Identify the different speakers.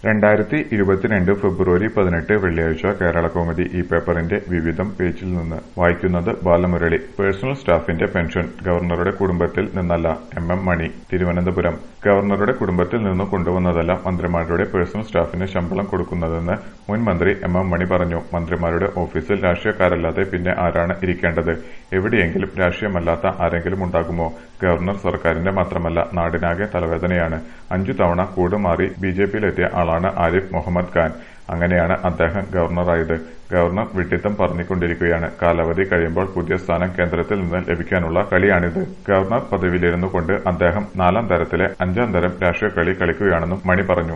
Speaker 1: രണ്ടായിരത്തി ഇരുപത്തിരണ്ട് ഫെബ്രുവരി പതിനെട്ട് വെള്ളിയാഴ്ച കേരളകൗമുദി ഈ പേപ്പറിന്റെ വിവിധം പേജിൽ നിന്ന് വായിക്കുന്നത് ബാലമുരളി പേഴ്സണൽ സ്റ്റാഫിന്റെ പെൻഷൻ ഗവർണറുടെ കുടുംബത്തിൽ നിന്നല്ല എം എം മണി തിരുവനന്തപുരം ഗവർണറുടെ കുടുംബത്തിൽ നിന്ന് കൊണ്ടുവന്നതല്ല മന്ത്രിമാരുടെ പേഴ്സണൽ സ്റ്റാഫിന് ശമ്പളം കൊടുക്കുന്നതെന്ന് മുൻ മന്ത്രി എം എം മണി പറഞ്ഞു മന്ത്രിമാരുടെ ഓഫീസിൽ രാഷ്ട്രീയക്കാരല്ലാതെ പിന്നെ ആരാണ് ഇരിക്കേണ്ടത് എവിടെയെങ്കിലും രാഷ്ട്രീയമല്ലാത്ത ആരെങ്കിലും ഉണ്ടാകുമോ ഗവർണർ സർക്കാരിന്റെ മാത്രമല്ല നാടിനാകെ തലവേദനയാണ് അഞ്ചു തവണ കൂട് മാറി ബി ജെ പിയിലെത്തിയ ആളാണ് ആരിഫ് മുഹമ്മദ് ഖാൻ അങ്ങനെയാണ് അദ്ദേഹം ഗവർണറായത് ഗവർണർ വിഡ്ഢിത്തം പറഞ്ഞുകൊണ്ടിരിക്കുകയാണ് കാലാവധി കഴിയുമ്പോൾ പുതിയ സ്ഥാനം കേന്ദ്രത്തിൽ നിന്ന് ലഭിക്കാനുള്ള കളിയാണിത് ഗവർണർ പദവിയിലിരുന്നു കൊണ്ട് അദ്ദേഹം നാലാം തരത്തിലെ അഞ്ചാം തരം രാഷ്ട്രീയ കളി കളിക്കുകയാണെന്നും മണി പറഞ്ഞു